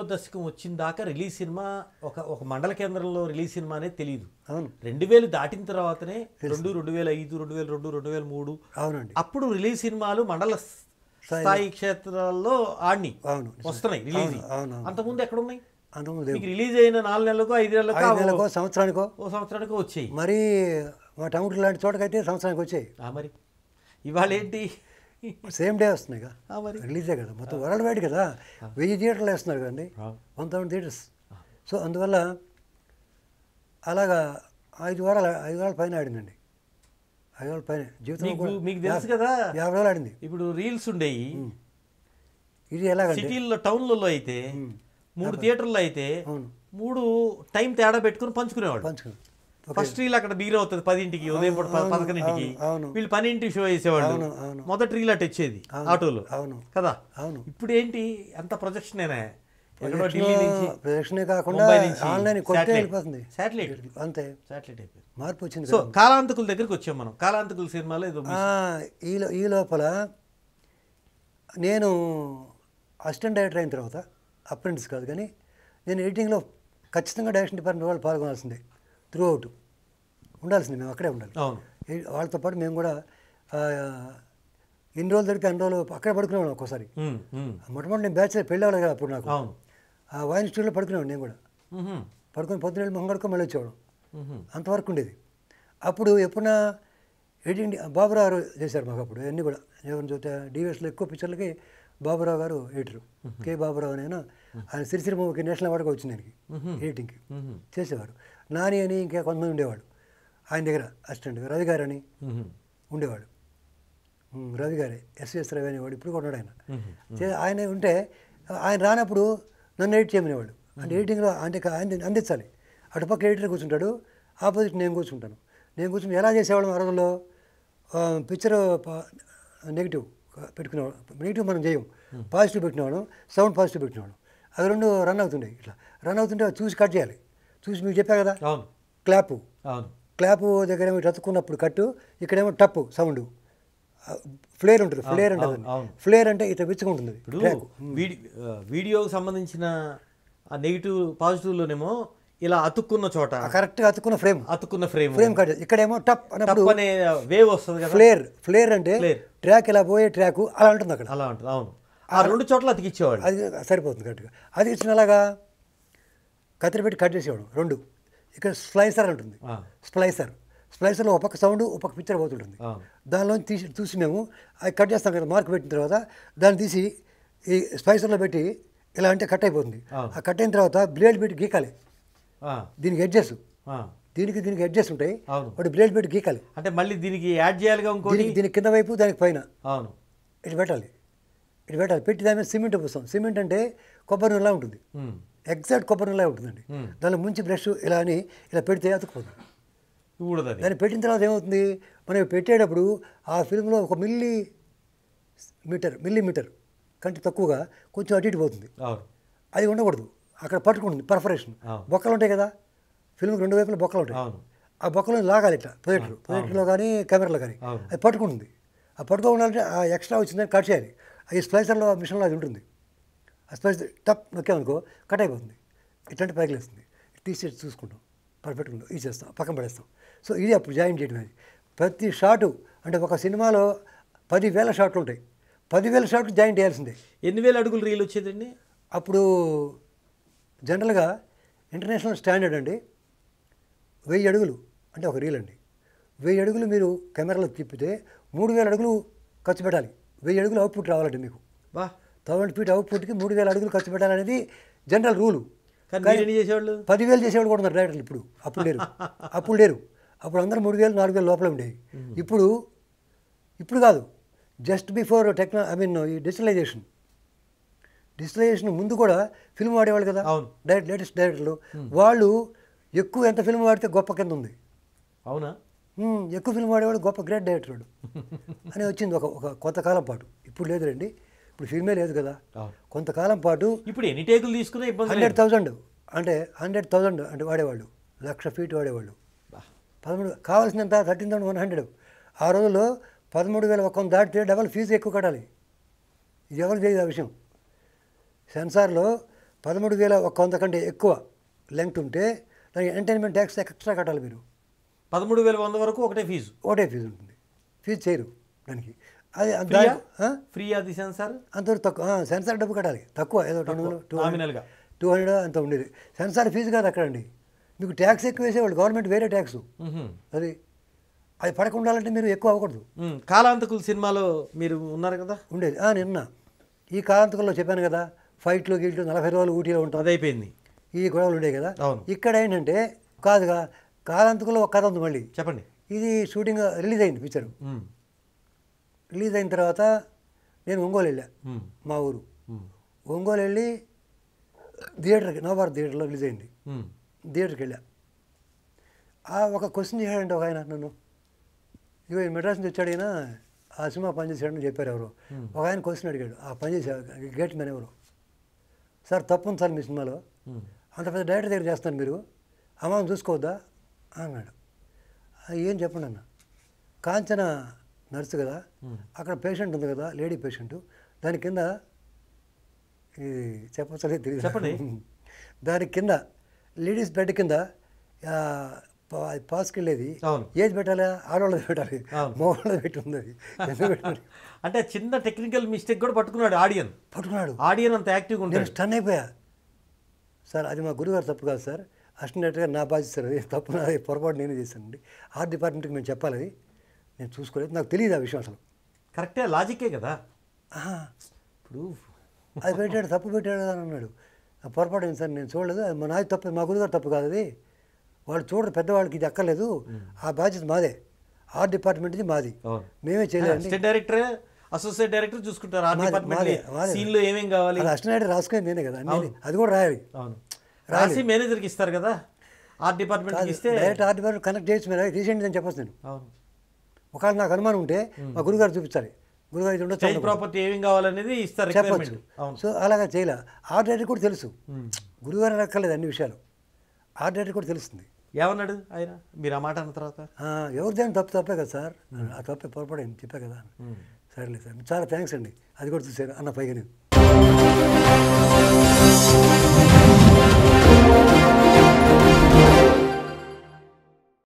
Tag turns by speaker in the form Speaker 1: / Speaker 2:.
Speaker 1: దశకం వచ్చిన దాకా రిలీజ్ సినిమా ఒక ఒక మండల కేంద్రంలో రిలీజ్ సినిమా అనేది తెలియదు
Speaker 2: అవును
Speaker 1: రెండు వేలు దాటిన తర్వాతనే రెండు రెండు వేల ఐదు రెండు వేల రెండు రెండు వేల మూడు
Speaker 2: అవునండి
Speaker 1: అప్పుడు రిలీజ్ సినిమాలు మండల స్థాయి క్షేత్రాల్లో ఆడిని
Speaker 2: అవును
Speaker 1: వస్తున్నాయి రిలీజ్
Speaker 2: అవును, అవును, అవును.
Speaker 1: అంతకుముందు ఎక్కడ ఉన్నాయి
Speaker 2: అంతకుముందు లేవు.
Speaker 1: మీకు రిలీజ్ అయిన నాలుగు నెలలకు ఐదు నెలలకు
Speaker 2: ఐదు నెలలకో సంవత్సరానికో
Speaker 1: ఓ సంవత్సరానికి వచ్చాయి
Speaker 2: మరీ మా టౌన్ లాంటి చోటకైతే సంవత్సరానికి వచ్చాయి
Speaker 1: ఆ మరి ఇవాళ ఏంటి
Speaker 2: సేమ్ డే వస్తున్నాయి కదా
Speaker 1: ఆ మరి
Speaker 2: రిలీజే కదా మొత్తం వరల్డ్ వైడ్ కదా వెయ్యి థియేటర్లు వేస్తున్నారు కదండి
Speaker 1: ఆ.
Speaker 2: వన్ థౌసండ్ థియేటర్స్ సో అందువల్ల అలాగా ఐదు వారాలు ఐదు వారాల పైన ఆడిందండి ఐదు వారాల పైన జీవితంలో
Speaker 1: మీకు
Speaker 2: కూడా
Speaker 1: మీకు తెలుసు
Speaker 2: యాభై-
Speaker 1: కదా
Speaker 2: యాభై రోజులు ఆడింది
Speaker 1: ఇప్పుడు రీల్స్ ఉండేవి
Speaker 2: ఇది ఎలాగంటే
Speaker 1: సిటీల్లో టౌన్లలో అయితే మూడు థియేటర్లు అయితే
Speaker 2: అవును.
Speaker 1: మూడు టైం తేడా పెట్టుకుని పంచుకునేవాడు
Speaker 2: పంచుకుని
Speaker 1: ఫస్ట్ రీల్ అక్కడ బిగిన అవుతుంది పదింటికి ఉదయం పూట ప- పదకొండింటికి
Speaker 2: అవును, అవును.
Speaker 1: వీళ్ళు పన్నెండింటికి షో వేసేవాళ్ళు
Speaker 2: అవును, అవును.
Speaker 1: మొదటి రీల్ అటు వచ్చేది ఆటోలో
Speaker 2: అవును
Speaker 1: కదా
Speaker 2: అవును
Speaker 1: ఇప్పుడు ఏంటి అంత ప్రొజెక్షనేనా ఎక్కడో ఢిల్లీ నుంచి
Speaker 2: ప్రదక్షిణే కాకుండా
Speaker 1: ముంబై నుంచి
Speaker 2: ఆన్లైన్ కొత్త
Speaker 1: satellite.
Speaker 2: వెళ్ళిపోతుంది
Speaker 1: Satellite.
Speaker 2: అంతే
Speaker 1: సాటిలైట్ అయిపోయింది
Speaker 2: మార్పు వచ్చింది
Speaker 1: సో
Speaker 2: కదా.
Speaker 1: కాలాంతకుల దగ్గరికి వచ్చాం మనం కాలాంతకుల సినిమాలో ఏదో
Speaker 2: ఆ, ఈ లో- ఈ లోపల నేను అసిస్టెంట్ డైరెక్టర్ అయిన తర్వాత అప్రెంటిస్ కాదు కానీ నేను ఎడిటింగ్లో ఖచ్చితంగా డైరెక్షన్ డిపార్ట్మెంట్ వాళ్ళు పాల్గొనాల్సిందే త్రూ అవుట్ ఉండాల్సిందే మేము అక్కడే ఉండాలి
Speaker 1: అవును
Speaker 2: ఏ- వాళ్ళతో పాటు మేము కూడా ఆ, ఎన్ని రోజులు దొరికితే అన్ని రోజులు అక్కడే పడుకునేవాళ్ళం ఒక్కోసారి
Speaker 1: ఉమ్, ఉమ్.
Speaker 2: మొట్టమొదటి నేను బ్యాచ్ పెళ్ళి అవ్వాలి కదా అప్పుడు నాకు
Speaker 1: అవును
Speaker 2: ఆ వైన్ స్టూడియోలో పడుకునేవాడు నేను కూడా
Speaker 1: ఉహుం,
Speaker 2: పడుకొని పొద్దున వెళ్ళి మొహం కడుక్కొని మళ్ళీ వచ్చేవాడు
Speaker 1: ఉహుం.
Speaker 2: అంతవరకు ఉండేది అప్పుడు ఎప్పుడన్నా ఎడిటింగ్ బాబురావు గారు చేశారు మాకు అప్పుడు అన్నీ కూడా ఎవరిని చూస్తే డివిఎస్లో ఎక్కువ పిక్చర్లకి బాబురావు గారు ఎడిటరు కే బాబురావు నేను ఆయన సిరిసిరి మూవీకి నేషనల్ అవార్డుగా వచ్చింది ఆయనకి ఎడిటింగ్కి
Speaker 1: ఉహుం.
Speaker 2: చేసేవారు నాని అని ఇంకా కొంతమంది ఉండేవాడు ఆయన దగ్గర అసిస్టెంట్గా రవి గారు అని
Speaker 1: ఉహుం.
Speaker 2: ఉండేవాడు ఉమ్, రవి గారే ఎస్విఎస్ రవి అనేవాడు ఇప్పుడు కూడా ఉన్నాడు ఆయన
Speaker 1: ఉహుం.
Speaker 2: చే- ఆయన ఉంటే ఆయన రానప్పుడు నన్ను ఎడిట్ చేయమనేవాడు అంటే ఎడిటింగ్లో అంటే ఆయన అందించాలి అటుపక్క ఎడిటర్ కూర్చుంటాడు ఆపోజిట్ నేను కూర్చుంటాను నేను కూర్చుని ఎలా చేసేవాళ్ళం ఆ రోజుల్లో పిక్చర్ నెగిటివ్ పెట్టుకునేవాడు నెగిటివ్ మనం చేయం పాజిటివ్ పెట్టినవాళ్ళం సౌండ్ పాజిటివ్ పెట్టినవాళ్ళం అవి రెండు రన్ అవుతుంటాయి ఇట్లా రన్ అవుతుంటే అవి చూసి కట్ చేయాలి చూసి మీకు చెప్పా కదా
Speaker 1: అవును
Speaker 2: క్లాపు
Speaker 1: అవును
Speaker 2: క్లాప్ దగ్గర ఏమో రతుకున్నప్పుడు కట్టు ఇక్కడేమో టప్ సౌండ్ ఫ్లేర్ ఉంటుంది ఫ్లేర్
Speaker 1: అవును,
Speaker 2: ఉంటుంది
Speaker 1: అవును.
Speaker 2: ఫ్లేర్ అంటే ఇట్లా విచ్చుకుంటుంది
Speaker 1: ఇప్పుడు వీడి ఆ, వీడియోకి సంబంధించిన ఆ నెగిటివ్ పాజిటివ్లోనేమో ఇలా అతుక్కున్న చోట
Speaker 2: కరెక్ట్గా అతుక్కున్న ఫ్రేమ్
Speaker 1: అతుక్కున్న ఫ్రేమ్
Speaker 2: ఫ్రేమ్ కట్ ఇక్కడేమో టప్ అన్నప్పుడు
Speaker 1: టప్ అనే వేవ్ వస్తుంది కదా
Speaker 2: ఫ్లేర్ ఫ్లేర్ అంటే
Speaker 1: Flare.
Speaker 2: ట్రాక్ ఇలా పోయే ట్రాక్ అలా ఉంటుంది అక్కడ
Speaker 1: అలా ఉంటుంది అవును ఆ రెండు చోట్ల అతికిచ్చేవాళ్ళు
Speaker 2: అది సరిపోతుంది కరెక్ట్గా అది ఇచ్చిన అలాగా కత్తిరి పెట్టి కట్ చేసేవాడు రెండు ఇక్కడ స్ప్లైసర్ ఉంటుంది
Speaker 1: ఆ,
Speaker 2: స్ప్లైసర్ స్ప్లైసర్లో ఒక పక్క సౌండ్ ఒక పక్క పిక్చర్ పోతుంటుంది
Speaker 1: అవును
Speaker 2: దానిలో తీసి చూసి మేము అది కట్ చేస్తాం కదా మార్క్ పెట్టిన తర్వాత దాన్ని తీసి ఈ స్పైసర్లో పెట్టి ఇలా అంటే కట్ అయిపోతుంది
Speaker 1: అవును.
Speaker 2: ఆ కట్ అయిన తర్వాత బ్లేడ్ పెట్టి గీకాలి
Speaker 1: ఆ,
Speaker 2: దీనికి ఎడ్జెస్
Speaker 1: ఆ.
Speaker 2: దీనికి దీనికి ఎడ్జెస్ ఉంటాయి
Speaker 1: అవును.
Speaker 2: వాటి బ్లేడ్ పెట్టి గీకాలి
Speaker 1: అంటే మళ్ళీ దీనికి యాడ్ చేయాలిగా ఇంకోటి
Speaker 2: దీనికి దీనికి కింద వైపు దానికి పైన
Speaker 1: అవును
Speaker 2: ఇటు పెట్టాలి ఇటు పెట్టాలి పెట్టి దాని మీద సిమెంట్ పూస్తాం సిమెంట్ అంటే కొబ్బరి నూనెలా ఉంటుంది
Speaker 1: ఉమ్,
Speaker 2: ఎగ్జాక్ట్ కొబ్బరి నూనెలా ఉంటుందండి
Speaker 1: Hmm.
Speaker 2: దానిలో ముంచి బ్రష్ ఇలా అని ఇలా పెడితే అతుకుపోతుంది
Speaker 1: ఊడదు అది
Speaker 2: దాన్ని పెట్టిన తర్వాత ఏమవుతుంది మనం పెట్టేటప్పుడు ఆ ఫిల్మ్లో ఒక మిల్లీ మీటర్ మిల్లీ మీటర్ కంటే తక్కువగా కొంచెం అటు ఇటు పోతుంది
Speaker 1: అవును
Speaker 2: అది ఉండకూడదు అక్కడ పట్టుకుంటుంది పర్ఫరేషన్
Speaker 1: అవును.
Speaker 2: బొక్కలు ఉంటాయి కదా ఫిల్మ్ రెండు వైపులా బొక్కలు ఉంటాయి
Speaker 1: అవును
Speaker 2: ఆ బొక్కలు లాగాలి ఇట్లా ప్రొజెక్టర్ ప్రొజెక్టర్లో కానీ కెమెరాలో కానీ
Speaker 1: అవును.
Speaker 2: అది పట్టుకుంటుంది ఆ పట్టుకోవాలంటే ఆ ఎక్స్ట్రా వచ్చిందని కట్ చేయాలి ఈ స్ప్లైసర్లో మిషన్లో అది ఉంటుంది ఆ స్ప్లైస్ టప్ నొక్కామనుకో కట్ అయిపోతుంది ఇట్లాంటి పైకి లేస్తుంది తీసేసి చూసుకుంటాం పర్ఫెక్ట్గా ఇది చేస్తాం పక్కన పడేస్తాం సో ఇది అప్పుడు జాయిన్ చేయడం అది ప్రతి షాటు అంటే ఒక సినిమాలో పదివేల షాట్లు ఉంటాయి పదివేల షాట్లు జాయిన్ చేయాల్సిందే
Speaker 1: ఎన్ని వేల అడుగులు రీల్ వచ్చేదండి
Speaker 2: అప్పుడు జనరల్గా ఇంటర్నేషనల్ స్టాండర్డ్ అండి వెయ్యి అడుగులు అంటే ఒక రీల్ అండి వెయ్యి అడుగులు మీరు కెమెరాలో తిప్పితే మూడు వేల అడుగులు ఖర్చు పెట్టాలి వెయ్యి అడుగులు అవుట్పుట్ రావాలండి మీకు
Speaker 1: బా
Speaker 2: థౌసండ్ ఫీట్ అవుట్పుట్కి మూడు వేల అడుగులు ఖర్చు పెట్టాలనేది జనరల్ రూలు
Speaker 1: కానీ మీరు ఎన్ని చేసేవాళ్ళు
Speaker 2: పదివేలు చేసేవాళ్ళు కూడా ఉన్నారు డైరెక్టర్లు ఇప్పుడు అప్పుడు లేరు అప్పుడు లేరు అప్పుడు అందరూ మూడు వేలు నాలుగు వేలు లోపల ఉండేవి ఇప్పుడు ఇప్పుడు కాదు జస్ట్ బిఫోర్ టెక్నా ఐ మీన్ ఈ డిజిటలైజేషన్ డిజిటలైజేషన్ ముందు కూడా ఫిల్మ్ వాడేవాళ్ళు కదా
Speaker 1: అవును.
Speaker 2: డైరెక్ట్ లేటెస్ట్ డైరెక్టర్లు వాళ్ళు ఎక్కువ ఎంత ఫిల్మ్ వాడితే గొప్ప కింద ఉంది
Speaker 1: అవునా
Speaker 2: మ్మ్, ఎక్కువ ఫిల్మ్ వాడేవాడు గొప్ప గ్రేట్ డైరెక్టర్ వాడు అని వచ్చింది ఒక ఒక కొంతకాలం పాటు ఇప్పుడు లేదులేండి ఇప్పుడు ఫిల్మే లేదు కదా
Speaker 1: అవును
Speaker 2: కొంతకాలం పాటు
Speaker 1: ఇప్పుడు ఎన్ని టేకులు తీసుకున్నా ఇబ్బంది
Speaker 2: హండ్రెడ్
Speaker 1: లేదు
Speaker 2: థౌజండ్ అంటే హండ్రెడ్ థౌజండ్ అంటే వాడేవాళ్ళు లక్ష ఫీట్ వాడేవాళ్ళు
Speaker 1: బా.
Speaker 2: పదమూడు కావాల్సినంత థర్టీన్ థౌసండ్ వన్ హండ్రెడ్ ఆ రోజుల్లో పదమూడు వేల ఒక్క వంద దాటితే డబల్ ఫీజు ఎక్కువ కట్టాలి ఇది ఎవరు తెలియదు ఆ విషయం సెన్సార్లో పదమూడు వేల ఒక్క వంద కంటే ఎక్కువ లెంగ్త్ ఉంటే దానికి ఎంటర్టైన్మెంట్ ట్యాక్స్ ఎక్స్ట్రా కట్టాలి మీరు
Speaker 1: పదమూడు వేల వంద వరకు ఒకటే ఫీజు
Speaker 2: ఒకటే ఫీజు ఉంటుంది ఫీజు చేయరు దానికి అది
Speaker 1: ఫ్రీయా
Speaker 2: దాని- ఆ?
Speaker 1: ఫ్రీ అది సెన్సార్
Speaker 2: అంతవరకు తక్కువ ఆ, సెన్సార్ డబ్బు కట్టాలి తక్కువ ఏదో రెండు వందలు టూ
Speaker 1: నామినల్గా
Speaker 2: టూ హండ్రెడ్ అంత ఉండేది సెన్సార్ ఫీజు కాదు అక్కడండి మీకు ట్యాక్స్ ఎక్కువ వేసేవాళ్ళు గవర్నమెంట్ వేరే ట్యాక్స్ అది అది పడకుండా ఉండాలంటే మీరు ఎక్కువ అవ్వకూడదు
Speaker 1: కాలాంతకుల సినిమాలో మీరు ఉన్నారు కదా
Speaker 2: ఉండేది ఆ, నిన్న ఈ కాలాంతకంలో చెప్పాను కదా ఫైట్లు గీట్లు నలభై రోజులు ఊటీలో ఉంటాం
Speaker 1: అది అయిపోయింది
Speaker 2: ఈ గొడవలు ఉండేవి కదా
Speaker 1: అవును.
Speaker 2: ఇక్కడ ఏంటంటే కాదుగా కాలాంతకంలో ఒక కథ ఉంది మళ్ళీ
Speaker 1: చెప్పండి
Speaker 2: ఇది షూటింగ్ రిలీజ్ అయింది పిక్చర్
Speaker 1: ఉమ్,
Speaker 2: రిలీజ్ అయిన తర్వాత నేను ఒంగోలు వెళ్ళా
Speaker 1: ఉమ్,
Speaker 2: మా ఊరు
Speaker 1: ఉమ్,
Speaker 2: ఒంగోలు వెళ్ళి థియేటర్కి నవభారత్ థియేటర్లో రిలీజ్ అయింది
Speaker 1: ఉమ్,
Speaker 2: థియేటర్కి వెళ్ళా ఆ ఒక క్వశ్చన్ చేశాడంటే ఒక ఆయన నన్ను ఇగో ఈ మెడ్రాస్ నుంచి వచ్చాడు ఈయన ఆ సినిమా పనిచేసాడని చెప్పారు ఎవరు ఒక ఆయన క్వశ్చన్ అడిగాడు ఆ పనిచేసే గేట్ మ్యాన్ ఎవరు సార్ తప్పు ఉంది సార్ మీ సినిమాలో
Speaker 1: ఉమ్,
Speaker 2: అంత పెద్ద డైరెక్టర్ దగ్గర చేస్తాను మీరు అమ్మాయిని చూసుకోవద్దా అన్నాడు "ఆ, ఏం చెప్పండి అన్న కాంచన నర్సు కదా అక్కడ పేషెంట్ ఉంది కదా లేడీ పేషెంట్ దాని కింద ఇది చెప్పచ్చలే తెలియదు
Speaker 1: చెప్పండి.
Speaker 2: దాని కింద లేడీస్ బెడ్ కింద ఆ, పా- పాస్కి వెళ్ళేది
Speaker 1: అవును.
Speaker 2: ఏది పెట్టాలి ఆడవాళ్ళది పెట్టాలి
Speaker 1: అవును.
Speaker 2: మగవాళ్ళది పెట్టి ఉంది అది ఎందుకు పెట్టాలి
Speaker 1: అంటే చిన్న టెక్నికల్ మిస్టేక్ కూడా పట్టుకున్నాడు ఆడియన్
Speaker 2: పట్టుకున్నాడు
Speaker 1: ఆడియన్ అంత యాక్టివ్గా
Speaker 2: నేను
Speaker 1: ఉంటాడు
Speaker 2: స్టన్ అయిపోయా సార్ అది మా గురుగారు తప్పు కాదు సార్ అసిస్టెంట్ డైరెక్టర్ గారు నా బాధ్యత సార్ అది తప్పు నాది పొరపాటు నేనే చేశానండి ఆర్ట్ డిపార్ట్మెంట్కి మేము చెప్పాలి అది నేను చూసుకోలేదు నాకు తెలియదు ఆ విషయం అసలు
Speaker 1: కరెక్టే లాజికే కదా
Speaker 2: ఆహా,
Speaker 1: ఇప్పుడు
Speaker 2: అది పెట్టాడు తప్పు పెట్టాడు అని అన్నాడు "ఆ పొరపాటు ఏంటి సార్ నేను చూడలేదు అది మా నాది తప్పు మా గురుగారు తప్పు కాదు అది వాళ్ళు చూడరు పెద్దవాళ్ళకి ఇది అక్కర్లేదు ఆ బాధ్యత మాదే ఆర్ట్ డిపార్ట్మెంట్ది మాది
Speaker 1: అవును
Speaker 2: మేమే చేయలేదండి
Speaker 1: స్టేట్ డైరెక్టర్ అసోసియేట్ డైరెక్టర్ చూసుకుంటారు ఆ
Speaker 2: మాది-
Speaker 1: డిపార్ట్మెంట్
Speaker 2: మాదే, మాదే.
Speaker 1: సీన్లో ఏమేం కావాలి
Speaker 2: అది అసిస్టెంట్ డైరెక్టర్ రాసుకుని నేనే కదా నేనే అది కూడా రాయాలి
Speaker 1: అవును రాసి మేనేజర్కి ఇస్తారు కదా ఆర్ట్ డిపార్ట్మెంట్కి ఇస్తే
Speaker 2: డైరెక్ట్ ఆర్ట్ డిపార్ట్మెంట్ కనెక్ట్ చేయొచ్చు మీరు తీసేయండి అని చెప్పొచ్చు నేను
Speaker 1: అవును
Speaker 2: ఒకవేళ నాకు అనుమానం ఉంటే మా గురుగారు చూపించాలి గురుగారు ఇది ఉండొచ్చు
Speaker 1: స్టేజ్
Speaker 2: ఉండకూడదు.
Speaker 1: ప్రాపర్టీ ఏమేం కావాలనేది ఇస్తారు
Speaker 2: చెప్పొచ్చు
Speaker 1: రిక్వైర్మెంట్ అవును
Speaker 2: సో అలాగా చేయలే ఆర్ట్ డైరెక్టర్ కూడా తెలుసు
Speaker 1: ఉమ్.
Speaker 2: గురుగారు అక్కర్లేదు అన్ని విషయాలు ఆర్ట్ డైరెక్టర్ కూడా తెలుస్తుంది
Speaker 1: ఏమన్నాడు ఆయన మీరు ఆ మాట అన్న తర్వాత
Speaker 2: ఆ, ఎవరిదైనా తప్పు తప్పే కదా సార్ ఆ తప్పే పొరపాటు చెప్పే కదా
Speaker 1: ఉమ్.
Speaker 2: సరేలే సార్ చాలా థ్యాంక్స్ అండి అది కూడా చూశారు అన్న పైగా నేను